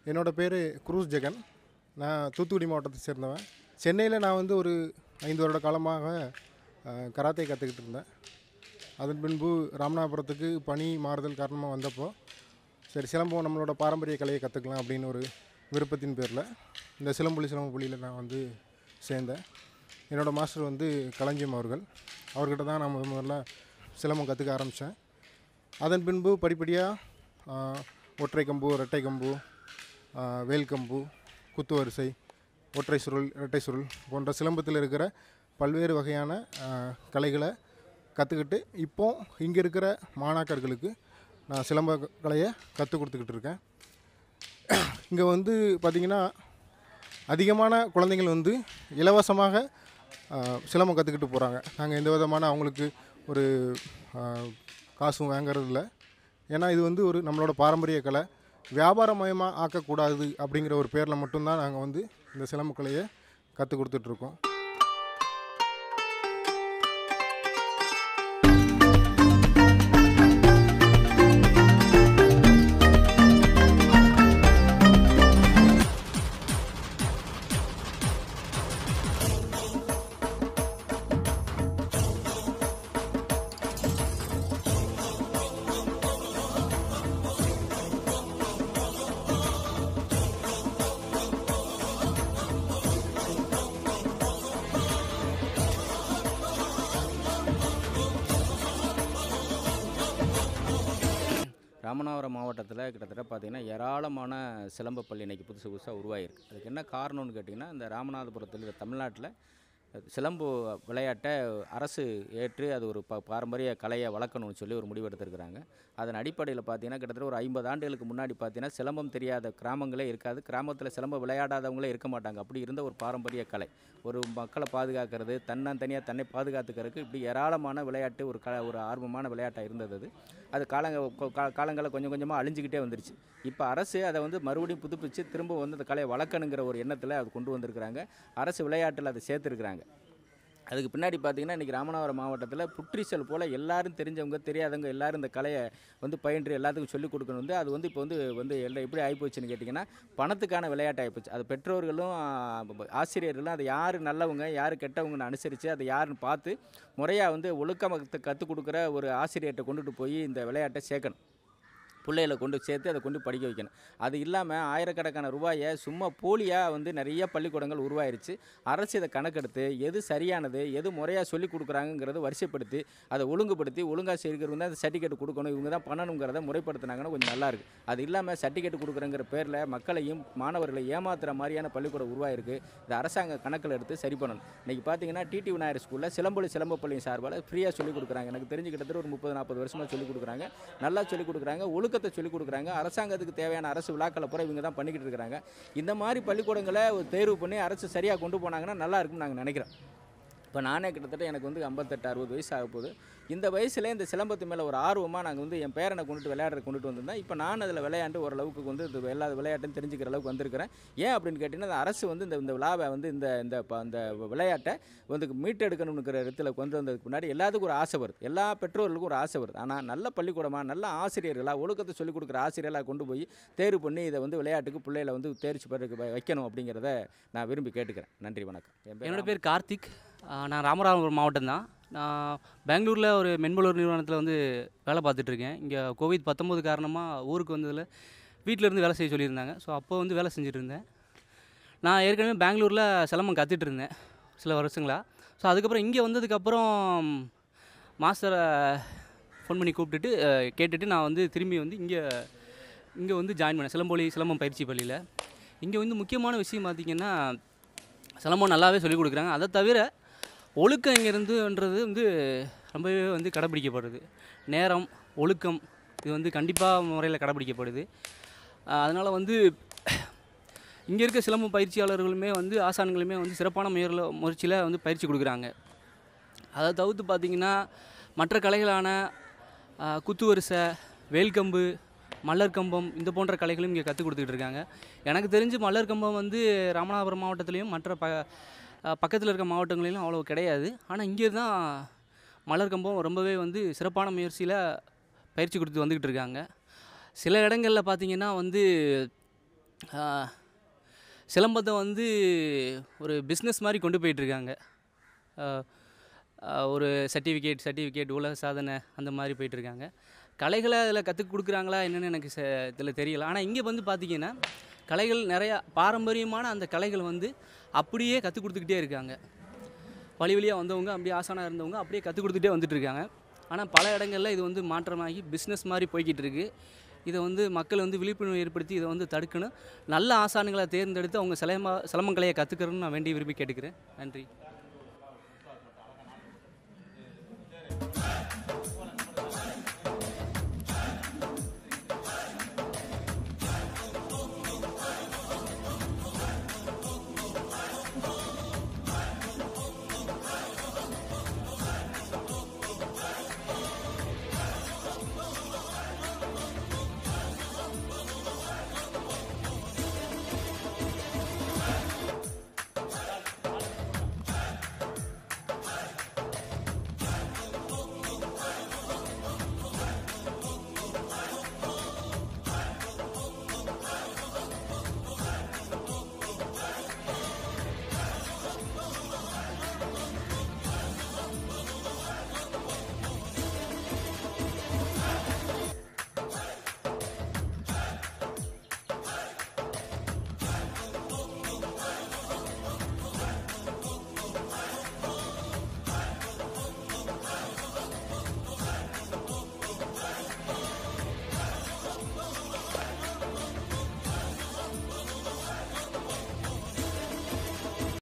என்னோடய பேர் குரூஸ் ஜெகன் நான் தூத்துக்குடி மாவட்டத்தை சேர்ந்தவன் சென்னையில் நான் வந்து ஒரு ஐந்து வருட காலமாக அஹ், கராத்தே கற்றுக்கிட்டு இருந்தேன் அதன் பின்பு ராமநாதபுரத்துக்கு பணி மாறுதல் காரணமாக வந்தப்போ சரி சிலம்பம் நம்மளோட பாரம்பரிய கலையை கற்றுக்கலாம் அப்படின்னு ஒரு விருப்பத்தின் பேரில் இந்த சிலம்புலி சிலம்புலியில் நான் வந்து சேர்ந்தேன் என்னோடய மாஸ்டர் வந்து களஞ்சியம் அவர்கள் அவர்கிட்ட தான் நான் முத முதல்ல சிலம்பம் கற்றுக்க ஆரம்பித்தேன் அதன் பின்பு படிப்படியாக ஒற்றை கம்பு ரெட்டை கம்பு ஆ, வேல் கம்பு குத்து வரிசை ஒற்றை சுருள் இரட்டை சுருள் போன்ற சிலம்பத்தில் இருக்கிற பல்வேறு வகையான ஆ, கலைகளை கற்றுக்கிட்டு இப்போ இங்கே இருக்கிற மாணாக்கர்களுக்கு நான் சிலம்ப க- கலையை கற்றுக் கொடுத்துக்கிட்டு இருக்கேன் இங்கே வந்து பார்த்திங்கன்னா அதிகமான குழந்தைகள் வந்து இலவசமாக ஆ, சிலம்பம் கற்றுக்கிட்டு போகிறாங்க நாங்கள் எந்த விதமான அவங்களுக்கு ஒரு ஆ, காசும் வாங்குறது இல்லை ஏன்னா இது வந்து ஒரு நம்மளோட பாரம்பரிய கலை வியாபாரமயமாக ஆக்கக்கூடாது அப்படிங்கிற ஒரு பேரில் மட்டும்தான் நாங்கள் வந்து இந்த சிலம்பு கலையை கற்றுக் கொடுத்துட்ருக்கோம் ராமநாதபுரம் மாவட்டத்தில் கிட்டத்தட்ட பார்த்திங்கன்னா ஏராளமான சிலம்ப பள்ளி இன்னைக்கு புதுசு புதுசாக உருவாகிருக்கு அதுக்கு என்ன காரணம்னு கேட்டிங்கன்னா இந்த ராமநாதபுரத்தில் இந்த தமிழ்நாட்டில் சிலம்பு விளையாட்டை அரசு ஏற்று அது ஒரு ப பாரம்பரிய கலையை வளர்க்கணும்னு சொல்லி ஒரு முடிவு எடுத்திருக்கிறாங்க அதன் அடிப்படையில் பார்த்தீங்கன்னா கிட்டத்தட்ட ஒரு ஐம்பது ஆண்டுகளுக்கு முன்னாடி பார்த்தீங்கன்னா சிலம்பம் தெரியாத கிராமங்களே இருக்காது கிராமத்தில் சிலம்பம் விளையாடாதவங்களே இருக்க மாட்டாங்க அப்படி இருந்த ஒரு பாரம்பரிய கலை ஒரு மக்களை பாதுகாக்கிறது தன்னந்தனியாக தன்னை பாதுகாத்துக்கிறதுக்கு இப்படி ஏராளமான விளையாட்டு ஒரு க ஒரு ஆர்வமான விளையாட்டாக இருந்தது அது அது காலங்க கொ- கா காலங்களில் கொஞ்சம் கொஞ்சமாக அழிஞ்சிக்கிட்டே வந்துருச்சு இப்போ அரசு அதை வந்து மறுபடியும் புதுப்பிச்சு திரும்ப வந்து அந்த கலையை வளர்க்கணுங்கிற ஒரு எண்ணத்தில் அது கொண்டு வந்திருக்கிறாங்க அரசு விளையாட்டில் அதை சேர்த்துருக்குறாங்க அதுக்கு பின்னாடி பார்த்தீங்கன்னா இன்றைக்கி ராமநாதபுரம் மாவட்டத்தில் புற்றீசல் போல் எல்லாரும் தெரிஞ்சவங்க தெரியாதவங்க எல்லாரும் இந்த கலையை வந்து பயின்று எல்லாத்துக்கும் சொல்லிக் கொடுக்கணும் வந்து அது வந்து இப்போ வந்து வந்து எல்லாம் எப்படி ஆகிப்போச்சுன்னு கேட்டிங்கன்னா பணத்துக்கான விளையாட்டு ஆகிப்போச்சு அது பெற்றோர்களும் ஆ, ப- ஆசிரியர்களும் அதை யார் நல்லவங்க யார் கெட்டவங்கன்னு அனுசரித்து அதை யாருன்னு பார்த்து முறையாக வந்து ஒழுக்கமத்தை கற்றுக் கொடுக்குற ஒரு ஆசிரியர்கிட்ட கொண்டுட்டு போய் இந்த விளையாட்டை சேர்க்கணும் பிள்ளைகளை கொண்டு சேர்த்து அதை கொண்டு படிக்க வைக்கணும் அது இல்லாமல் ஆயிரக்கணக்கான ரூபாயை சும்மா போலியாக வந்து நிறைய பள்ளிக்கூடங்கள் உருவாயிருச்சு அரசு இதை கணக்கெடுத்து எது சரியானது எது முறையாக சொல்லி கொடுக்குறாங்கங்கிறத வரிசைப்படுத்தி அதை ஒழுங்குபடுத்தி ஒழுங்காக செய்கிறவங்க தான் அந்த சர்டிஃபிகேட் கொடுக்கணும் இவங்க தான் பண்ணணுங்கிறத முறைப்படுத்தினாங்கன்னா கொஞ்சம் நல்லா இருக்கு அது இல்லாமல் சர்டிஃபிகேட் கொடுக்குறங்கிற பேரில் மக்களையும் மாணவர்களை ஏமாத்துற மாதிரியான பள்ளிக்கூடம் உருவாயிருக்கு இது அரசாங்க கணக்கில் எடுத்து சரி பண்ணணும் இன்றைக்கி பார்த்தீங்கன்னா டிடி விநாயகர் ஸ்கூலில் சிலம்பொலி சிலம்ப பள்ளியின் சார்பால் ஃப்ரீயாக சொல்லிக் கொடுக்குறாங்க எனக்கு தெரிஞ்சு கிட்டத்தட்ட ஒரு முப்பது நாற்பது வருஷமாக சொல்லிக் கொடுக்குறாங்க நல்லா சொல்லிக் கொடுக்குறாங்க ஒழுக்கத்தை சொல்லிக் கொடுக்குறாங்க அரசாங்கத்துக்கு தேவையான அரசு விழாக்களை பூரா இவங்க தான் பண்ணிக்கிட்டு இருக்கிறாங்க இந்த மாதிரி பள்ளிக்கூடங்களை ஒரு தேர்வு பண்ணி அரசு சரியாக கொண்டு போனாங்கன்னா நல்லா இருக்கும்னு நாங்கள் நினைக்கிறோம் இப்போ நானே கிட்டத்தட்ட எனக்கு வந்து ஐம்பத்தெட்டு அறுபது வயசு ஆக போகுது இந்த வயசுல இந்த சிலம்பத்து மேலே ஒரு ஆர்வமாக நாங்கள் வந்து என் பேரனை கொண்டுட்டு விளையாடுற கொண்டுட்டு வந்திருந்தேன் இப்போ நான் அதில் விளையாண்டு ஓரளவுக்கு வந்து இது எல்லா விளையாட்டும் தெரிஞ்சுக்கிற அளவுக்கு வந்திருக்கிறேன் ஏன் அப்படின்னு கேட்டிங்கன்னா இந்த அரசு வந்து இந்த இந்த விழாவை வந்து இந்த இந்த ப- அந்த விளையாட்டை வந்து மீட்டெடுக்கணுங்கிற இடத்துல கொண்டு வந்ததுக்கு முன்னாடி எல்லாத்துக்கும் ஒரு ஆசை வருது எல்லா பெற்றோர்களுக்கும் ஒரு ஆசை வருது ஆனால் நல்ல பள்ளிக்கூடமாக நல்ல ஆசிரியர்களாக ஒழுக்கத்தை சொல்லிக் கொடுக்குற ஆசிரியர்களாக கொண்டு போய் தேர்வு பண்ணி இதை வந்து விளையாட்டுக்கு பிள்ளைகளை வந்து தேர்ச்சி பெற வைக்கணும் அப்படிங்கிறத நான் விரும்பி கேட்டுக்கிறேன் நன்றி வணக்கம் என் பேர் என்னோட பேர் கார்த்திக் ஆ, நான் ராமநாதபுரம் மாவட்டம் தான் நான் பெங்களூரில் ஒரு மென்பொருள் நிறுவனத்தில் வந்து வேலை பார்த்துட்ருக்கேன் இங்கே கோவிட் பத்தொம்போது காரணமாக ஊருக்கு வந்ததில் வீட்டில் இருந்து வேலை செய்ய சொல்லியிருந்தாங்க ஸோ அப்போ வந்து வேலை செஞ்சுட்டு இருந்தேன் நான் ஏற்கனவே பெங்களூரில் சிலம்பம் கற்றுட்டு இருந்தேன் சில வருஷங்களா ஸோ அதுக்கப்புறம் இங்கே வந்ததுக்கப்புறம் மாஸ்டரை ஃபோன் பண்ணி கூப்பிட்டுட்டு அஹ், கேட்டுட்டு நான் வந்து திரும்பி வந்து இங்கே இங்கே வந்து ஜாயின் பண்ணேன் சிலம்பொலி சிலம்பம் பயிற்சி பள்ளியில் இங்கே வந்து முக்கியமான விஷயம் பார்த்திங்கன்னா சிலம்பம் நல்லாவே சொல்லிக் கொடுக்குறாங்க அதை தவிர ஒழுக்கம் இங்கேருந்துன்றது வந்து ரொம்பவே வந்து கடைப்பிடிக்கப்படுது நேரம் ஒழுக்கம் இது வந்து கண்டிப்பாக முறையில் கடைப்பிடிக்கப்படுது அதனால் வந்து இங்கே இருக்க சிலம்ப பயிற்சியாளர்களுமே வந்து ஆசான்களுமே வந்து சிறப்பான முயற்சியில் முயற்சியில் வந்து பயிற்சி கொடுக்குறாங்க அதை தவிர்த்து பார்த்திங்கன்னா மற்ற கலைகளான ஆ, குத்துவரிசை வேல்கம்பு மல்லர் கம்பம் இந்த போன்ற கலைகளும் இங்கே கற்றுக் கொடுத்துக்கிட்டு இருக்காங்க எனக்கு தெரிஞ்சு மல்லர் கம்பம் வந்து ராமநாதபுரம் மாவட்டத்துலேயும் மற்ற ப பக்கத்தில் இருக்க மாவட்டங்களிலும் அவ்வளோ கிடையாது ஆனால் இங்கே தான் மலர் கம்பம் ரொம்பவே வந்து சிறப்பான முயற்சியில் பயிற்சி கொடுத்து வந்துக்கிட்டு இருக்காங்க சில இடங்களில் பார்த்தீங்கன்னா வந்து ஆஹ், சிலம்பத்தை வந்து ஒரு பிஸ்னஸ் மாதிரி கொண்டு போயிட்டுருக்காங்க ஒரு சர்டிஃபிகேட் சர்டிஃபிகேட் உலக சாதனை அந்த மாதிரி போயிட்டுருக்காங்க கலைகளை அதில் கற்றுக் கொடுக்குறாங்களா என்னென்னு எனக்கு ச இதில் தெரியல ஆனால் இங்கே வந்து பார்த்திங்கன்னா கலைகள் நிறையா பாரம்பரியமான அந்த கலைகள் வந்து அப்படியே கற்றுக் கொடுத்துக்கிட்டே இருக்காங்க வழி வழியாக வந்தவங்க அப்படியே ஆசானாக இருந்தவங்க அப்படியே கற்றுக் கொடுத்துட்டே வந்துட்டு இருக்காங்க ஆனால் பல இடங்களில் இது வந்து மாற்றமாகி பிஸ்னஸ் மாதிரி போய்கிட்டு இருக்கு இதை வந்து மக்கள் வந்து விழிப்புணர்வு ஏற்படுத்தி இதை வந்து தடுக்கணும் நல்ல ஆசானுங்களை தேர்ந்தெடுத்து அவங்க சிலம்ப சிலம்பங்கலையை கற்றுக்கிறன்னு நான் வேண்டி விரும்பி கேட்டுக்கிறேன் நன்றி